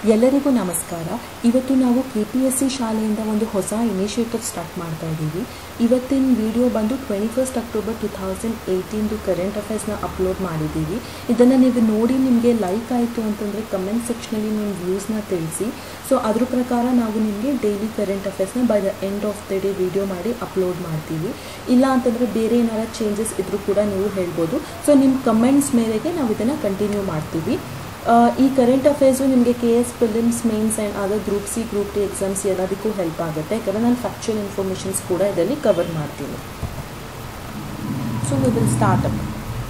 ಎಲ್ಲರಿಗೂ ನಮಸ್ಕಾರ ಇವತ್ತು ನಾವು ಕೆ ಪಿ ಎಸ್ ಸಿ ಶಾಲೆಯಿಂದ ಒಂದು ಹೊಸ ಇನಿಷಿಯೇಟಿವ್ ಸ್ಟಾರ್ಟ್ ಮಾಡ್ತಾ ಇದ್ದೀವಿ ಇವತ್ತಿನ ವಿಡಿಯೋ ಬಂದು twenty first October two thousand ಏಯ್ಟೀನ್ದು ಕರೆಂಟ್ ಅಫೇರ್ಸ್ನ ಅಪ್ಲೋಡ್ ಮಾಡಿದ್ದೀವಿ ಇದನ್ನು ನೀವು ನೋಡಿ ನಿಮಗೆ ಲೈಕ್ ಆಯಿತು ಅಂತಂದರೆ ಕಮೆಂಟ್ ಸೆಕ್ಷನಲ್ಲಿ ನಿಮ್ಮ ವ್ಯೂಸ್ನ ತಿಳಿಸಿ ಸೊ ಅದ್ರ ಪ್ರಕಾರ ನಾವು ನಿಮಗೆ ಡೈಲಿ ಕರೆಂಟ್ ಅಫೇರ್ಸ್ನ by the end of the day video ಮಾಡಿ ಅಪ್ಲೋಡ್ ಮಾಡ್ತೀವಿ ಇಲ್ಲ ಅಂತಂದರೆ ಬೇರೆ ಏನಾರ ಚೇಂಜಸ್ ಇದ್ರೂ ಕೂಡ ನೀವು ಹೇಳ್ಬೋದು ಸೊ ನಿಮ್ಮ ಕಮೆಂಟ್ಸ್ ಮೇರೆಗೆ ನಾವು ಇದನ್ನು ಕಂಟಿನ್ಯೂ ಮಾಡ್ತೀವಿ ಆ, ಈ ಕರೆಂಟ್ ಅಫೇರ್ಸು ನಿಮಗೆ K S prelims mains and other group C group D exams ಎಲ್ಲದಕ್ಕೂ ಹೆಲ್ಪ್ ಆಗುತ್ತೆ ಯಾಕಂದರೆ ನಾನು ಫ್ಯಾಕ್ಚುಯಲ್ ಇನ್ಫಾರ್ಮೇಷನ್ಸ್ ಕೂಡ ಇದರಲ್ಲಿ ಕವರ್ ಮಾಡ್ತೀನಿ so we will start up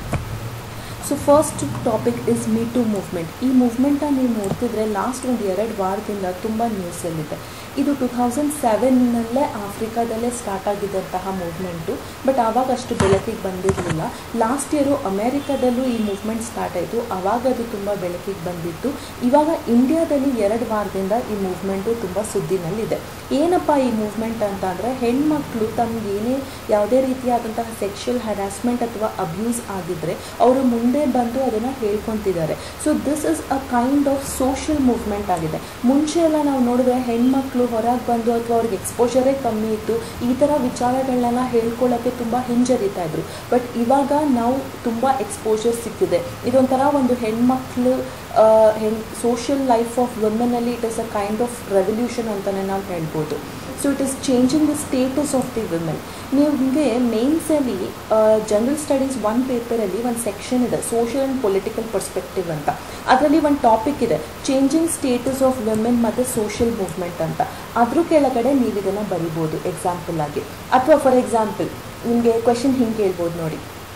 so first topic is me too movement ಈ ಮೂವ್ಮೆಂಟನ್ನು ನೀವು ನೋಡ್ತಿದ್ರೆ ಲಾಸ್ಟ್ ಒಂದು ಎರಡು ವಾರದಿಂದ ತುಂಬ ನ್ಯೂಸಲ್ಲಿದೆ ಇದು ಟು ಥೌಸಂಡ್ ಸೆವೆನ್ನಲ್ಲೇ ಆಫ್ರಿಕಾದಲ್ಲೇ ಸ್ಟಾರ್ಟ್ ಆಗಿದ್ದಂತಹ ಮೂವ್ಮೆಂಟು ಬಟ್ ಆವಾಗ ಅಷ್ಟು ಬೆಳಕಿಗೆ ಬಂದಿರಲಿಲ್ಲ ಲಾಸ್ಟ್ ಇಯರು ಅಮೇರಿಕಾದಲ್ಲೂ ಈ ಮೂವ್ಮೆಂಟ್ ಸ್ಟಾರ್ಟ್ ಆಯಿತು ಆವಾಗ ಅದು ತುಂಬ ಬೆಳಕಿಗೆ ಬಂದಿತ್ತು ಇವಾಗ ಇಂಡಿಯಾದಲ್ಲಿ ಎರಡು ವಾರದಿಂದ ಈ ಮೂವ್ಮೆಂಟು ತುಂಬ ಸುದ್ದಿನಲ್ಲಿದೆ ಏನಪ್ಪ ಈ ಮೂವ್ಮೆಂಟ್ ಅಂತ ಅಂದರೆ ಹೆಣ್ಮಕ್ಳು ತಮ್ಗೆ ಏನೇ ಯಾವುದೇ ರೀತಿಯಾದಂತಹ ಸೆಕ್ಷುವಲ್ ಹರಾಸ್ಮೆಂಟ್ ಅಥವಾ ಅಬ್ಯೂಸ್ ಆಗಿದ್ದರೆ ಅವರು ಮುಂದೆ ಬಂದು ಅದನ್ನು ಹೇಳ್ಕೊತಿದ್ದಾರೆ so this is a kind of social movement ಆಗಿದೆ ಮುಂಚೆ ಎಲ್ಲ ನಾವು ನೋಡಿದ್ರೆ ಹೆಣ್ಮಕ್ಳು ಹೊರಗೆ ಬಂದು ಅಥವಾ ಅವ್ರಿಗೆ ಎಕ್ಸ್ಪೋಜರೇ ಕಮ್ಮಿ ಇತ್ತು ಈ ಥರ ವಿಚಾರಗಳನ್ನೆಲ್ಲ ಹೇಳ್ಕೊಳ್ಳೋಕ್ಕೆ ತುಂಬ ಹಿಂಜರಿತಾ ಇದ್ರು ಬಟ್ ಇವಾಗ ನಾವು ತುಂಬ ಎಕ್ಸ್ಪೋಜರ್ ಸಿಕ್ಕಿದೆ ಇದೊಂಥರ ಒಂದು ಹೆಣ್ಮಕ್ಳು ಹೆಣ್ ಸೋಷಿಯಲ್ ಲೈಫ್ ಆಫ್ ವುಮೆನಲ್ಲಿ it is a kind of revolution ಅಂತಲೇ ನಾವು ಹೇಳ್ಬೋದು so it is changing the status of the women ನಿಮಗೆ ಮೇನ್ಸಲ್ಲಿ ಜನರಲ್ ಸ್ಟಡೀಸ್ ಒನ್ ಪೇಪರಲ್ಲಿ ಒಂದು ಸೆಕ್ಷನ್ ಇದೆ ಸೋಷಿಯಲ್ ಆ್ಯಂಡ್ ಪೊಲಿಟಿಕಲ್ ಪರ್ಸ್ಪೆಕ್ಟಿವ್ ಅಂತ ಅದರಲ್ಲಿ ಒಂದು ಟಾಪಿಕ್ ಇದೆ ಚೇಂಜಿಂಗ್ ಸ್ಟೇಟಸ್ ಆಫ್ ವಿಮೆನ್ ಮತ್ತು ಸೋಷಿಯಲ್ ಮೂವ್ಮೆಂಟ್ ಅಂತ ಅದ್ರ ಕೆಳಗಡೆ ನೀವು ಇದನ್ನು ಬರಿಬೋದು ಎಕ್ಸಾಂಪಲ್ ಆಗಿ ಅಥವಾ ಫಾರ್ ಎಕ್ಸಾಂಪಲ್ ನಿಮಗೆ ಕ್ವೆಶನ್ ಹಿಂಗೆ ಕೇಳ್ಬೋದು ನೋಡಿ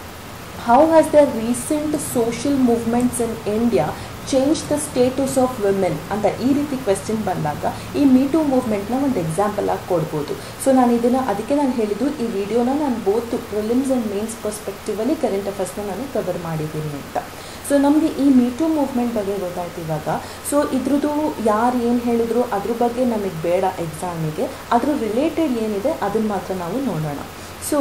how has the recent social movements in India change the status of women ಅಂತ ಈ ರೀತಿ ಕ್ವೆಶ್ಚನ್ ಬಂದಾಗ ಈ ಮೀಟು ಮೂವ್ಮೆಂಟ್ನ ಒಂದು ಎಕ್ಸಾಂಪಲ್ ಆಗಿ ಕೊಡ್ಬೋದು ಸೊ ನಾನು ಇದನ್ನು ಅದಕ್ಕೆ ನಾನು ಹೇಳಿದ್ದು ಈ ವಿಡಿಯೋನ ನಾನು ಬೋತ್ ಪ್ರಿಲಿಮ್ಸ್ ಆ್ಯಂಡ್ ಮೇನ್ಸ್ ಪರ್ಸ್ಪೆಕ್ಟಿವಲ್ಲಿ ಕರೆಂಟ್ ಅಫೇರ್ಸ್ನ ನಾನು ಕವರ್ ಮಾಡಿದ್ದೀನಿ ಅಂತ ಸೊ ನಮಗೆ ಈ ಮೀಟು ಮೂವ್ಮೆಂಟ್ ಬಗ್ಗೆ ಗೊತ್ತಾಯ್ತು ಇವಾಗ ಸೊ ಇದ್ರದ್ದು ಯಾರು ಏನು ಹೇಳಿದ್ರು ಅದ್ರ ಬಗ್ಗೆ ನಮಗೆ ಬೇಡ ಎಕ್ಸಾಮಿಗೆ ಅದ್ರ ರಿಲೇಟೆಡ್ ಏನಿದೆ ಅದನ್ನು ಮಾತ್ರ ನಾವು ನೋಡೋಣ so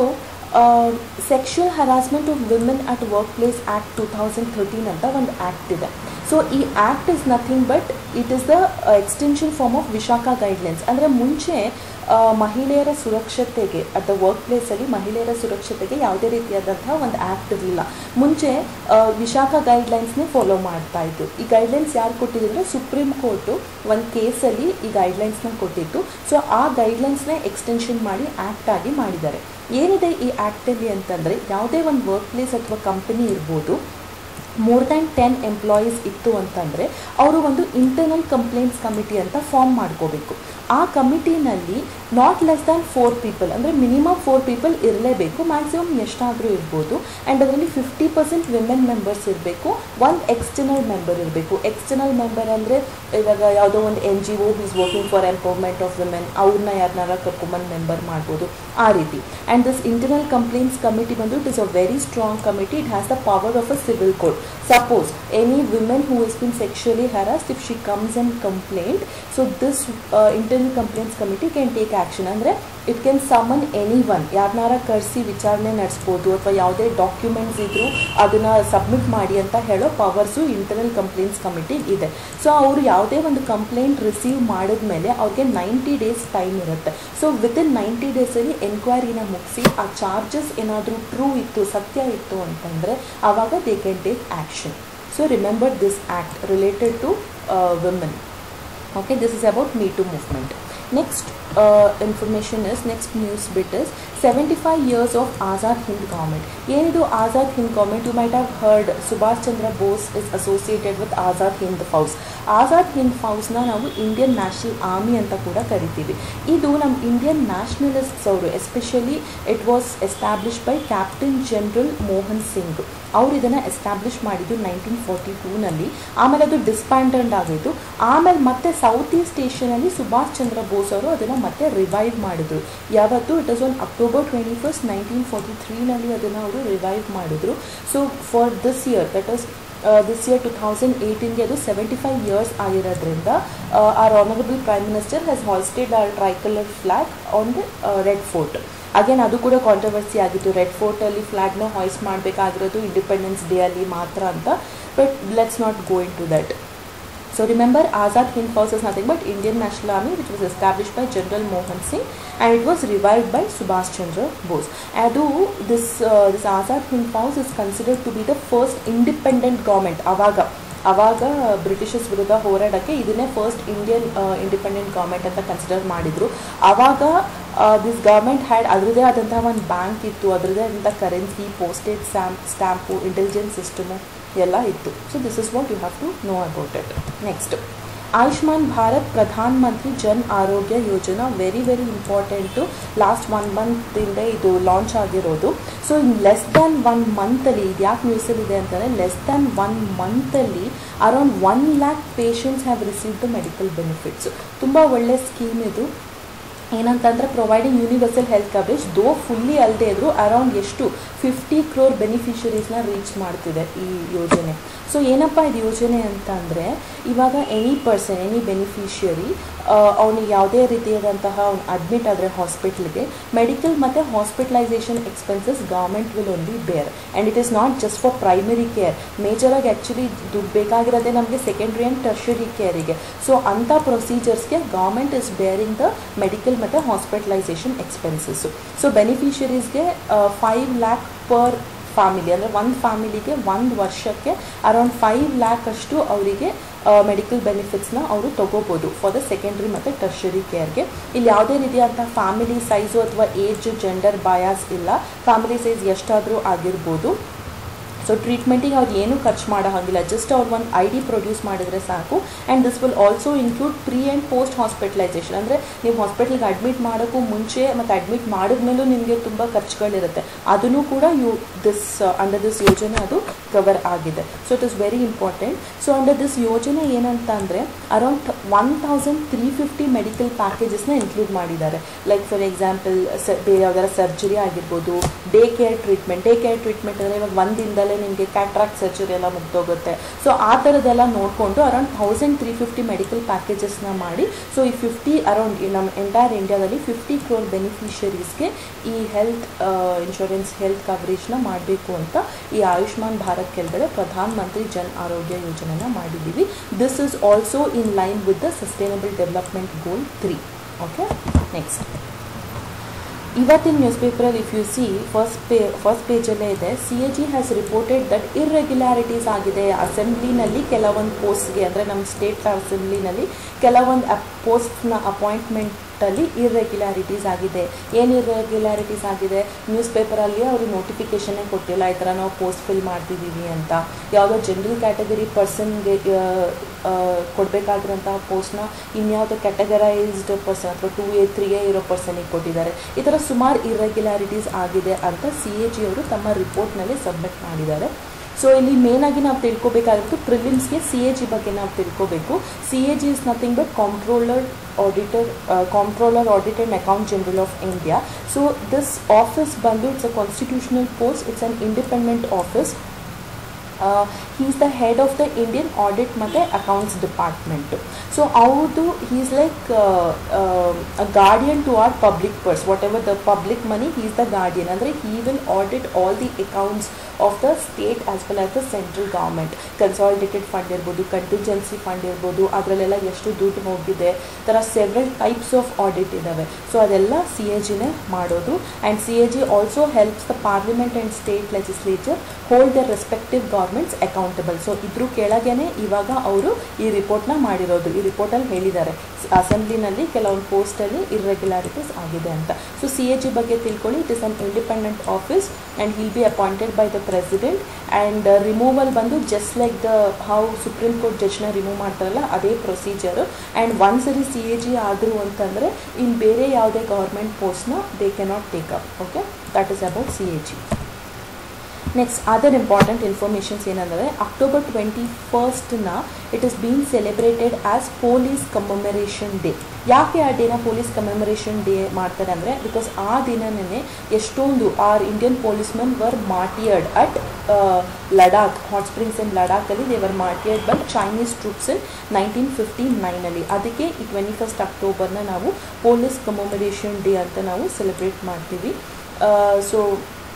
sexual harassment of women at workplace act two thousand thirteen ಅಂತ ಒಂದು ಆ್ಯಕ್ಟ್ ಇದೆ ಸೊ ಈ act is nothing but it is the extension form of Vishakha guidelines ಅಂದರೆ ಮುಂಚೆ ಆ, ಮಹಿಳೆಯರ ಸುರಕ್ಷತೆಗೆ ಅಟ್ ದ ವರ್ಕ್ ಪ್ಲೇಸಲ್ಲಿ ಮಹಿಳೆಯರ ಸುರಕ್ಷತೆಗೆ ಯಾವುದೇ ರೀತಿಯಾದಂತಹ ಒಂದು ಆ್ಯಕ್ಟ್ ಇರಲಿಲ್ಲ ಮುಂಚೆ ಆ, ವಿಶಾಖ ಗೈಡ್ಲೈನ್ಸ್ನೇ ಫಾಲೋ ಮಾಡ್ತಾ ಇತ್ತು ಈ ಗೈಡ್ಲೈನ್ಸ್ ಯಾರು ಕೊಟ್ಟಿದ್ರು ಸುಪ್ರೀಂ ಕೋರ್ಟು ಒಂದು ಕೇಸಲ್ಲಿ ಈ ಗೈಡ್ಲೈನ್ಸ್ನ ಕೊಟ್ಟಿತ್ತು ಸೊ ಆ ಗೈಡ್ಲೈನ್ಸ್ನೇ ಎಕ್ಸ್ಟೆನ್ಷನ್ ಮಾಡಿ ಆ್ಯಕ್ಟ್ ಆಗಿ ಮಾಡಿದ್ದಾರೆ ಏನಿದೆ ಈ ಆ್ಯಕ್ಟಲ್ಲಿ ಅಂತಂದರೆ ಯಾವುದೇ ಒಂದು ವರ್ಕ್ ಪ್ಲೇಸ್ ಅಥವಾ ಕಂಪನಿ ಇರ್ಬೋದು ಮೋರ್ ದ್ಯಾನ್ ಟೆನ್ ಎಂಪ್ಲಾಯೀಸ್ ಇತ್ತು ಅಂತಂದರೆ ಅವರು ಒಂದು ಇಂಟರ್ನಲ್ ಕಂಪ್ಲೇಂಟ್ಸ್ ಕಮಿಟಿ ಅಂತ ಫಾರ್ಮ್ ಮಾಡ್ಕೋಬೇಕು ಆ ಕಮಿಟಿನಲ್ಲಿ not less than four people ಅಂದರೆ ಮಿನಿಮಮ್ ಫೋರ್ ಪೀಪಲ್ ಇರಲೇಬೇಕು ಮ್ಯಾಕ್ಸಿಮಮ್ ಎಷ್ಟಾದರೂ ಇರ್ಬೋದು ಆ್ಯಂಡ್ ಅದರಲ್ಲಿ ಫಿಫ್ಟಿ ಪರ್ಸೆಂಟ್ ವಿಮೆನ್ ಮೆಂಬರ್ಸ್ ಇರಬೇಕು ಒಂದು ಎಕ್ಸ್ಟರ್ನಲ್ ಮೆಂಬರ್ ಇರಬೇಕು ಎಕ್ಸ್ಟರ್ನಲ್ ಮೆಂಬರ್ ಅಂದರೆ ಇವಾಗ ಯಾವುದೋ ಒಂದು N G O is working for empowerment of women ಅವ್ರನ್ನ ಯಾರನ್ನಾರ ಕರ್ಕೊಂಬಂದು ಮೆಂಬರ್ ಮಾಡ್ಬೋದು ಆ ರೀತಿ and this internal complaints committee ಬಂದು it is a very strong committee it has the power of a civil code suppose any women who is been sexually harassed if she comes and complaint so this internal complaints committee can take action ಅಂದರೆ it can summon anyone ಯಾರನ್ನಾರ ಕರೆಸಿ ವಿಚಾರಣೆ ನಡೆಸ್ಬೋದು ಅಥವಾ ಯಾವುದೇ documents ಇದ್ದರೂ ಅದನ್ನು submit ಮಾಡಿ ಅಂತ ಹೇಳೋ ಪವರ್ಸು ಇಂಟರ್ನಲ್ ಕಂಪ್ಲೇಂಟ್ಸ್ ಕಮಿಟಿ ಇದೆ ಸೊ ಅವರು ಯಾವುದೇ ಒಂದು ಕಂಪ್ಲೇಂಟ್ ರಿಸೀವ್ ಮಾಡಿದ್ಮೇಲೆ ಅವ್ರಿಗೆ ನೈಂಟಿ ಡೇಸ್ ಟೈಮ್ ಇರುತ್ತೆ ಸೊ ವಿತಿನ್ ನೈಂಟಿ ಡೇಸಲ್ಲಿ ಎನ್ಕ್ವೈರಿನ ಮುಗಿಸಿ ಆ ಚಾರ್ಜಸ್ ಏನಾದರೂ ಟ್ರೂ ಇತ್ತು ಸತ್ಯ ಇತ್ತು ಅಂತಂದರೆ ಆವಾಗ they can take action so remember this act related to women okay this is about me too movement next uh, information is next news bit is 75 years of azad hind government ಏನಿದು Azad Hind government you might have heard Subhash Chandra Bose is associated with Azad Hind Fauj Azad Hind ಫೌಸ್ನ ನಾವು Indian national army ಅಂತ ಕೂಡ ಕರಿತೀವಿ ಇದು ನಮ್ಮ Indian nationalists ಅವರು especially it was establish by captain general Mohan Singh ಅವ್ರು ಇದನ್ನು ಎಸ್ಟಾಬ್ಲಿಷ್ ಮಾಡಿದ್ದು ನೈನ್ಟೀನ್ ಫಾರ್ಟಿ ಟೂನಲ್ಲಿ ಆಮೇಲೆ ಅದು ಡಿಸ್ಬ್ಯಾಂಡೆಂಡ್ ಆಗಿತ್ತು ಆಮೇಲೆ ಮತ್ತೆ ಸೌತ್ ಈಸ್ಟ್ ಏಷ್ಯನಲ್ಲಿ ಸುಭಾಷ್ ಚಂದ್ರ ಬೋಸ್ ಅವರು ಅದನ್ನು ಮತ್ತೆ ರಿವೈವ್ ಮಾಡಿದ್ರು ಯಾವತ್ತು it is on October twenty first nineteen forty ತ್ರೀನಲ್ಲಿ ಅದನ್ನು ಅವರು ರಿವೈವ್ ಮಾಡಿದ್ರು so for this year that is this year two thousand ಏಯ್ಟೀನ್ಗೆ ಅದು ಸೆವೆಂಟಿ ಫೈವ್ ಇಯರ್ಸ್ ಆಗಿರೋದ್ರಿಂದ our honourable prime minister has hoisted our tricolour flag on the Red Fort again ಅದು ಕೂಡ controversy ಆಗಿತ್ತು ರೆಡ್ ಫೋರ್ಟಲ್ಲಿ ಫ್ಲಾಗ್ನ ಹಾಯ್ಸ್ ಮಾಡಬೇಕಾಗಿರೋದು ಇಂಡಿಪೆಂಡೆನ್ಸ್ ಡೇ ಅಲ್ಲಿ ಮಾತ್ರ ಅಂತ but let's not go into that So remember Azad Hind Force is nothing but Indian National Army which was established by General Mohan Singh and it was revived by Subhash Chandra Bose. Adu this uh, this Azad Hind Force is considered to be the first independent government ಅವಾಗ ಅವಾಗ Britishers ವಿರುದ್ಧ ಹೋರಾಡೋಕ್ಕೆ ಇದನ್ನೇ first Indian independent government ಅಂತ consider ಮಾಡಿದರು ಆವಾಗ this government had ಅದರದೇ ಆದಂತಹ ಒಂದು ಬ್ಯಾಂಕ್ ಇತ್ತು ಅದರದೇ ಆದಂಥ currency postage stamp stamp intelligence system ಎಲ್ಲ ಇತ್ತು so this is what you have to know about it next Ayushman Bharat Pradhan Mantri Jan Arogya Yojana very very important last one ಮಂತಿಂದ ಇದು ಲಾಂಚ್ ಆಗಿರೋದು so in less than one ಮಂತಲ್ಲಿ ಇದು ಯಾಕೆ ನ್ಯೂಸಲ್ಲಿದೆ ಅಂತಂದರೆ ಲೆಸ್ ದ್ಯಾನ್ ಒನ್ ಮಂತಲ್ಲಿ around one lakh patients have receive the medical benefits ತುಂಬ ಒಳ್ಳೆ ಸ್ಕೀಮ್ ಇದು ಏನಂತಂದರೆ providing universal health coverage though fully ಅಲ್ಲದೆ ಇದ್ರು ಅರೌಂಡ್ ಎಷ್ಟು ಫಿಫ್ಟಿ ಕ್ರೋರ್ ಬೆನಿಫಿಷರೀಸ್ನ ರೀಚ್ ಮಾಡ್ತಿದೆ ಈ ಯೋಜನೆ ಸೊ ಏನಪ್ಪ ಇದು ಯೋಜನೆ ಅಂತ ಅಂದರೆ ಇವಾಗ ಎನಿ ಪರ್ಸನ್ ಎನಿ ಬೆನಿಫಿಷಿಯರಿ ಅವನಿಗೆ ಯಾವುದೇ ರೀತಿಯಾದಂತಹ ಅವ್ನು ಅಡ್ಮಿಟ್ ಆದರೆ ಹಾಸ್ಪಿಟ್ಲಿಗೆ ಮೆಡಿಕಲ್ ಮತ್ತು hospitalisation expenses government will only bear and it is not just for primary care ಮೇಜರಾಗಿ ಆ್ಯಕ್ಚುಲಿ ದುಡ್ಡು ಬೇಕಾಗಿರೋದೇ ನಮಗೆ ಸೆಕೆಂಡ್ರಿ ಆ್ಯಂಡ್ ಟರ್ಷರಿ ಕೇರಿಗೆ ಸೊ ಅಂಥ ಪ್ರೊಸೀಜರ್ಸ್ಗೆ government is bearing the medical ಮತ್ತು ಹಾಸ್ಪಿಟಲೈಸೇಷನ್ ಎಕ್ಸ್ಪೆನ್ಸಸ್ಸು ಸೊ ಬೆನಿಫಿಷರೀಸ್ಗೆ ಫೈವ್ ಲ್ಯಾಕ್ ಪರ್ ಫ್ಯಾಮಿಲಿ ಅಂದರೆ ಒಂದು ಫ್ಯಾಮಿಲಿಗೆ ಒಂದು ವರ್ಷಕ್ಕೆ ಅರೌಂಡ್ ಫೈವ್ ಲ್ಯಾಕ್ ಅಷ್ಟು ಅವರಿಗೆ ಮೆಡಿಕಲ್ ಬೆನಿಫಿಟ್ಸ್ನ ಅವರು ತೊಗೋಬೋದು ಫಾರ್ ದ ಸೆಕೆಂಡ್ರಿ ಮತ್ತು ಟರ್ಷರಿ ಕೇರ್ಗೆ ಇಲ್ಲಿ ಯಾವುದೇ ರೀತಿಯಾದಂಥ ಫ್ಯಾಮಿಲಿ ಸೈಜು ಅಥವಾ ಏಜ್ ಜೆಂಡರ್ ಬಯಾಸ್ ಇಲ್ಲ ಫ್ಯಾಮಿಲಿ ಸೈಜ್ ಎಷ್ಟಾದರೂ ಆಗಿರ್ಬೋದು ಸೊ ಟ್ರೀಟ್ಮೆಂಟಿಗೆ ಅವ್ರು ಏನೂ ಖರ್ಚು ಮಾಡೋ ಹಾಗಿಲ್ಲ ಜಸ್ಟ್ ಅವ್ರು ಒಂದು ಐ ಡಿ ಪ್ರೊಡ್ಯೂಸ್ ಮಾಡಿದರೆ ಸಾಕು and this will also include pre and post hospitalisation ಅಂದರೆ ನೀವು ಹಾಸ್ಪಿಟ್ಲಿಗೆ ಅಡ್ಮಿಟ್ ಮಾಡೋಕ್ಕೂ ಮುಂಚೆ ಮತ್ತು ಅಡ್ಮಿಟ್ ಮಾಡಿದ್ಮೇಲೂ ನಿಮಗೆ ತುಂಬ ಖರ್ಚುಗಳಿರುತ್ತೆ ಅದನ್ನು ಕೂಡ ಯು ದಿಸ್ ಅಂಡರ್ ದಿಸ್ ಯೋಜನೆ ಅದು ಕವರ್ ಆಗಿದೆ so it is very important so under this ಯೋಜನೆ ಏನಂತ ಅಂದರೆ around one thousand three fifty medical ಪ್ಯಾಕೇಜಸ್ನ ಇನ್ಕ್ಲೂಡ್ ಮಾಡಿದ್ದಾರೆ ಲೈಕ್ ಫಾರ್ ಎಕ್ಸಾಂಪಲ್ ಸ ಬೇರೆ ಯಾವ್ದಾರ ಸರ್ಜರಿ ಆಗಿರ್ಬೋದು day care treatment day care treatment ಅಂದರೆ ಇವಾಗ ಒಂದು ದಿನದಲ್ಲೇ ನಿಮಗೆ ಕ್ಯಾಟ್ರಾಕ್ಟ್ ಸರ್ಜರಿ ಎಲ್ಲ ಮುಗ್ದೋಗುತ್ತೆ ಸೊ ಆ ಥರದ್ದೆಲ್ಲ ನೋಡಿಕೊಂಡು around thousand three fifty medical ಪ್ಯಾಕೇಜಸ್ನ ಮಾಡಿ ಸೊ ಈ ಫಿಫ್ಟಿ ಅರೌಂಡ್ ನಮ್ಮ ಎಂಟೈರ್ ಇಂಡಿಯಾದಲ್ಲಿ ಫಿಫ್ಟಿ ಕ್ರೋರ್ ಬೆನಿಫಿಷರೀಸ್ಗೆ ಈ ಹೆಲ್ತ್ ಇನ್ಶೂರೆನ್ಸ್ ಹೆಲ್ತ್ ಕವರೇಜ್ನ ಮಾಡಬೇಕು ಅಂತ ಈ ಆಯುಷ್ಮಾನ್ ಭಾರತ್ ಕೆಳಗಡೆ ಪ್ರಧಾನ ಮಂತ್ರಿ ಜನ್ ಆರೋಗ್ಯ ಯೋಜನೆನ ಮಾಡಿದ್ದೀವಿ this is also in line with the sustainable development goal three okay next ಇವತ್ತಿನ ನ್ಯೂಸ್ ಪೇಪರಲ್ಲಿ ಇಫ್ ಯು ಸಿ ಫಸ್ಟ್ ಪೇ ಫಸ್ಟ್ ಪೇಜಲ್ಲೇ ಇದೆ C A G has reported that irregularities ಆಗಿದೆ ಅಸೆಂಬ್ಲಿನಲ್ಲಿ ಕೆಲವೊಂದು ಪೋಸ್ಟ್ಗೆ ಅಂದರೆ ನಮ್ಮ ಸ್ಟೇಟ್ ಅಸೆಂಬ್ಲಿನಲ್ಲಿ ಕೆಲವೊಂದು ಅಪ್ ಪೋಸ್ಟ್ನ ಅಪಾಯಿಂಟ್ಮೆಂಟಲ್ಲಿ ಇರ್ರೆಗ್ಯುಲಾರಿಟೀಸ್ ಆಗಿದೆ ಏನು ಇರ್ರೆಗ್ಯುಲಾರಿಟೀಸ್ ಆಗಿದೆ ನ್ಯೂಸ್ ಪೇಪರಲ್ಲಿ ಅವರು ನೋಟಿಫಿಕೇಷನ್ನೇ ಕೊಟ್ಟಿಲ್ಲ ಈ ಥರ ನಾವು ಪೋಸ್ಟ್ ಫಿಲ್ ಮಾಡ್ತಿದ್ದೀವಿ ಅಂತ ಯಾವುದೋ ಜನರಲ್ ಕ್ಯಾಟಗರಿ ಪರ್ಸನ್ಗೆ ಕೊಡಬೇಕಾಗಿರೋಂತಹ ಪೋಸ್ಟ್ನ ಇನ್ಯಾವುದೋ ಕ್ಯಾಟಗರೈಸ್ಡ್ ಪರ್ಸನ್ ಅಥವಾ ಟೂ ಎ ತ್ರೀ ಎ ಇರೋ ಪರ್ಸನಿಗೆ ಕೊಟ್ಟಿದ್ದಾರೆ ಈ ಥರ ಸುಮಾರು ಇರ್ರೆಗ್ಯುಲಾರಿಟೀಸ್ ಆಗಿದೆ ಅಂತ ಸಿ ಎ ಜಿ ಅವರು ತಮ್ಮ ರಿಪೋರ್ಟ್ನಲ್ಲಿ ಸಬ್ಮಿಟ್ ಮಾಡಿದ್ದಾರೆ ಸೊ ಇಲ್ಲಿ ಮೇನಾಗಿ ನಾವು ತಿಳ್ಕೊಬೇಕಾಗಿತ್ತು ಪ್ರಿಲಿಮ್ಸ್ಗೆ ಸಿ ಎ ಜಿ ಬಗ್ಗೆ ನಾವು ತಿಳ್ಕೊಬೇಕು C A G is nothing but controller auditor controller audit and account general of India so this office ಬಂದು it's a constitutional post it's an independent office he is the head of the Indian audit ಮತ್ತು accounts department so ಅವ್ರದ್ದು he is like a guardian to our public purse whatever the public money he is the guardian ಅಂದರೆ he will audit all the accounts of the state as well as the central government consolidated fund ಇರ್ಬೋದು contingency fund ಇರ್ಬೋದು ಅದರಲ್ಲೆಲ್ಲ ಎಷ್ಟು ದುಡ್ಡು ಹೋಗಿದೆ ಥರ several types of audit ಇದ್ದಾವೆ so ಅದೆಲ್ಲ ಸಿ ಎ ಜಿನೇ ಮಾಡೋದು and C A G also helps the parliament and state legislature hold the respective governments accountable so ಇದ್ರ ಕೆಳಗೇನೆ ಇವಾಗ ಅವರು ಈ ರಿಪೋರ್ಟ್ನ ಮಾಡಿರೋದು ಈ ರಿಪೋರ್ಟಲ್ಲಿ ಹೇಳಿದ್ದಾರೆ ಅಸೆಂಬ್ಲಿನಲ್ಲಿ ಕೆಲವೊಂದು ಪೋಸ್ಟಲ್ಲಿ ಇರ್ರೆಗ್ಯುಲಾರಿಟೀಸ್ ಆಗಿದೆ ಅಂತ ಸೊ ಸಿ ಎ ಜಿ ಬಗ್ಗೆ ತಿಳ್ಕೊಳ್ಳಿ it is an independent office and will be appointed by the president and removal ಬಂದು just like the how supreme court ಜಡ್ಜ್ನ ರಿಮೂವ್ ಮಾಡ್ತಾರಲ್ಲ ಅದೇ ಪ್ರೊಸೀಜರು ಆ್ಯಂಡ್ ಒಂದ್ಸರಿ ಸಿ ಎ ಜಿ ಆದರು ಅಂತಂದರೆ ಇನ್ನು ಬೇರೆ ಯಾವುದೇ ಗೌರ್ಮೆಂಟ್ ಪೋಸ್ಟ್ನ they cannot take up okay that is about C A G next other important informations ಏನಂದರೆ ಅಕ್ಟೋಬರ್ ಟ್ವೆಂಟಿ ಫಸ್ಟ್ನ it is been celebrated as police commemoration day ಯಾಕೆ ಆ ಡೇನ ಪೊಲೀಸ್ ಕಮೆಮರೇಷನ್ ಡೇ ಮಾಡ್ತಾರೆ ಅಂದರೆ ಬಿಕಾಸ್ ಆ ದಿನನೇ ಎಷ್ಟೊಂದು our Indian policemen were martyred at Ladakh hot springs in ಲಡಾಖಲ್ಲಿ they were martyred by Chinese troops in nineteen fifty ನೈನಲ್ಲಿ ಅದಕ್ಕೆ ಈ ಟ್ವೆಂಟಿ ಫಸ್ಟ್ ಅಕ್ಟೋಬರ್ನ ನಾವು ಪೊಲೀಸ್ ಕಮಮರೇಷನ್ ಡೇ ಅಂತ ನಾವು ಸೆಲೆಬ್ರೇಟ್ ಮಾಡ್ತೀವಿ ಸೊ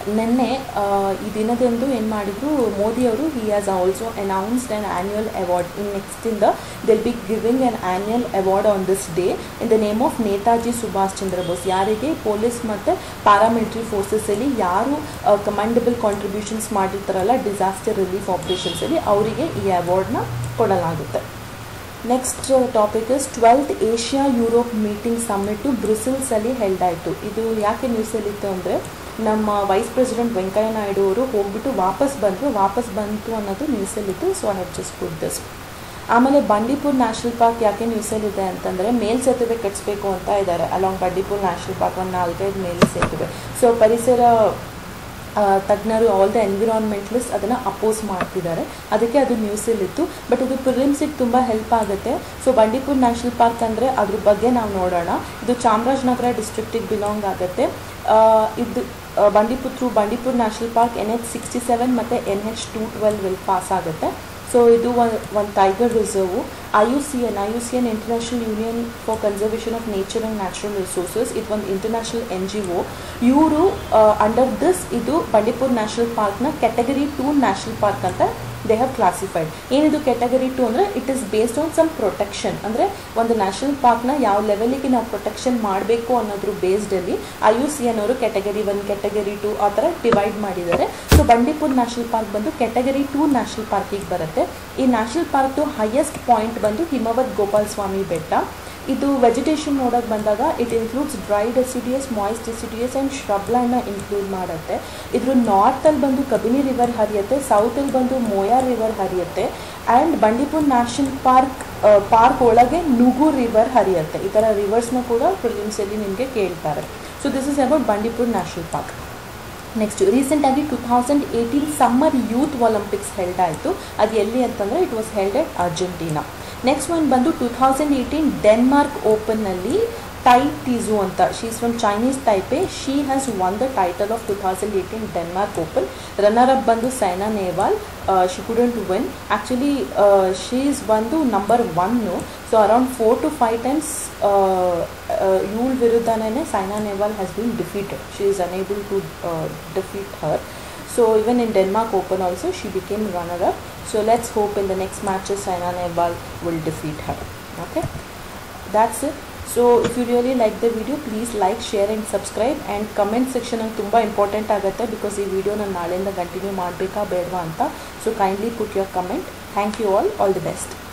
ನಿನ್ನೆ ಈ ದಿನದಂದು ಏನು ಮಾಡಿದ್ರು ಮೋದಿಯವರು he has also announced an annual award in ನೆಕ್ಸ್ಟಿಂದ they'll be giving an annual award on this day in the name of Netaji Subhash Chandra Bose ಯಾರಿಗೆ ಪೊಲೀಸ್ ಮತ್ತು ಪ್ಯಾರಾಮಿಲಿಟರಿ ಫೋರ್ಸಸಲ್ಲಿ ಯಾರು ಕಮಾಂಡಬಲ್ ಕಾಂಟ್ರಿಬ್ಯೂಷನ್ಸ್ ಮಾಡಿರ್ತಾರಲ್ಲ ಡಿಸಾಸ್ಟರ್ ರಿಲೀಫ್ ಆಪ್ರೇಷನ್ಸಲ್ಲಿ ಅವರಿಗೆ ಈ ಅವಾರ್ಡ್ನ ಕೊಡಲಾಗುತ್ತೆ next topic is twelfth Asia Europe meeting summit ಬ್ರುಸೆಲ್ಸಲ್ಲಿ ಹೆಲ್ಡ್ ಆಯಿತು ಇದು ಯಾಕೆ ನ್ಯೂಸಲ್ಲಿತ್ತು ಅಂದರೆ ನಮ್ಮ ವೈಸ್ ಪ್ರೆಸಿಡೆಂಟ್ ವೆಂಕಯ್ಯ ನಾಯ್ಡು ಅವರು ಹೋಗ್ಬಿಟ್ಟು ವಾಪಸ್ ಬಂದರು ವಾಪಸ್ ಬಂತು ಅನ್ನೋದು ನ್ಯೂಸಲ್ಲಿತ್ತು so I have just put this ಆಮೇಲೆ ಬಂಡೀಪುರ್ ನ್ಯಾಷನಲ್ ಪಾರ್ಕ್ ಯಾಕೆ ನ್ಯೂಸಲ್ಲಿದೆ ಅಂತಂದರೆ ಮೇಲ್ ಸೇತುವೆ ಕಟ್ಟಿಸ್ಬೇಕು ಅಂತ ಇದ್ದಾರೆ ಅಲಾಂಗ್ ಬಂಡೀಪುರ್ ನ್ಯಾಷನಲ್ ಪಾರ್ಕ್ ಒಂದು ನಾಲ್ಕೈದು ಮೇಲ್ ಸೇತುವೆ ಸೊ ಪರಿಸರ ತಜ್ಞರು ಆಲ್ ದ ಎನ್ವಿರಾನ್ಮೆಂಟಲಿಸ್ಟ್ ಅದನ್ನು ಅಪೋಸ್ ಮಾಡ್ತಿದ್ದಾರೆ ಅದಕ್ಕೆ ಅದು ನ್ಯೂಸಲ್ಲಿತ್ತು ಬಟ್ ಇದು ಪ್ರಿಲಿಮ್ಸಿಗೆ ತುಂಬ ಹೆಲ್ಪ್ ಆಗುತ್ತೆ ಸೊ ಬಂಡೀಪುರ್ ನ್ಯಾಷನಲ್ ಪಾರ್ಕ್ ಅಂದರೆ ಅದ್ರ ಬಗ್ಗೆ ನಾವು ನೋಡೋಣ ಇದು ಚಾಮರಾಜನಗರ ಡಿಸ್ಟ್ರಿಕ್ಟಿಗೆ ಬಿಲಾಂಗ್ ಆಗುತ್ತೆ ಇದು Bandipur through Bandipur national park N H sixty seven ಮತ್ತು N H two twelve will pass ಆಗುತ್ತೆ ಸೊ ಇದು ಒಂದು ಒಂದು tiger reserve I U C N I U C N international union for conservation of nature and natural resources ಇದು ಒಂದು international N G ಒ ಇವರು under this ಇದು Bandipur national ಪಾರ್ಕ್ನ category two national park ಅಂತ ದೇ ಹ್ಯಾವ್ ಕ್ಲಾಸಿಫೈಡ್ ಏನಿದು category two ಅಂದರೆ it is based on some protection ಅಂದರೆ ಒಂದು ನ್ಯಾಷನಲ್ ಪಾರ್ಕ್ನ ಯಾವ ಲೆವೆಲಿಗೆ ನಾವು ಪ್ರೊಟೆಕ್ಷನ್ ಮಾಡಬೇಕು ಅನ್ನೋದ್ರ ಬೇಸ್ಡಲ್ಲಿ ಐ ಯು ಸಿ ಎನ್ ಅವರು ಕ್ಯಾಟಗರಿ ಒನ್ ಕ್ಯಾಟಗರಿ ಟು ಆ ಥರ ಡಿವೈಡ್ ಮಾಡಿದ್ದಾರೆ ಸೊ ಬಂಡೀಪುರ್ ನ್ಯಾಷನಲ್ ಪಾರ್ಕ್ ಬಂದು ಕ್ಯಾಟಗರಿ ಟೂ ನ್ಯಾಷನಲ್ ಪಾರ್ಕಿಗೆ ಬರುತ್ತೆ ಈ ನ್ಯಾಷನಲ್ ಪಾರ್ಕ್ದು ಹೈಯೆಸ್ಟ್ ಪಾಯಿಂಟ್ ಬಂದು ಹಿಮವತ್ ಗೋಪಾಲ್ ಸ್ವಾಮಿ ಬೆಟ್ಟ ಇದು ವೆಜಿಟೇಷನ್ ನೋಡೋಕೆ ಬಂದಾಗ it includes dry deciduous moist deciduous and ಶ್ರಬ್ಲೈನ್ನ ಇನ್ಕ್ಲೂಡ್ ಮಾಡುತ್ತೆ ಇದ್ರ ನಾರ್ತಲ್ಲಿ ಬಂದು ಕಬಿನಿ ರಿವರ್ ಹರಿಯುತ್ತೆ ಸೌತಲ್ಲಿ ಬಂದು ಮೋಯಾ ರಿವರ್ ಹರಿಯುತ್ತೆ and Bandipur national park park ಒಳಗೆ ನುಗು ರಿವರ್ ಹರಿಯುತ್ತೆ ಈ ಥರ ರಿವರ್ಸ್ನ ಕೂಡ ಪ್ರಿಲಿಮ್ಸಲ್ಲಿ ನಿಮಗೆ ಕೇಳ್ತಾರೆ so this is about Bandipur national park next ರೀಸೆಂಟಾಗಿ two thousand eighteen summer youth Olympics held ಆಯಿತು ಅದು ಎಲ್ಲಿ ಅಂತಂದರೆ it was held at Argentina next one ಬಂದು ಟು ಥೌಸಂಡ್ ಏಯ್ಟೀನ್ ಡೆನ್ಮಾರ್ಕ್ ಓಪನ್ನಲ್ಲಿ ಟೈ ಟಿಸು ಅಂತ she is from Chinese Taipei she has won the title of two thousand eighteen Denmark open runner up ಬಂದು Saina Nehwal she couldn't win actually she is ಬಂದು number one so around four to five times ಇವಳ ವಿರುದ್ಧನೇ Saina Nehwal has been defeated she is unable to defeat her So even in Denmark Open also she became runner-up. So let's hope in the next matches Saina Nehwal will defeat her. Okay, that's it. So if you really like the video please like share and subscribe and comment section ನಂಗೆ ತುಂಬ important ಆಗುತ್ತೆ because ಈ video ನಾನು ನಾಳೆಯಿಂದ continue ಮಾಡಬೇಕಾ ಬೇಡವಾ ಅಂತ so kindly put your comment thank you all all the best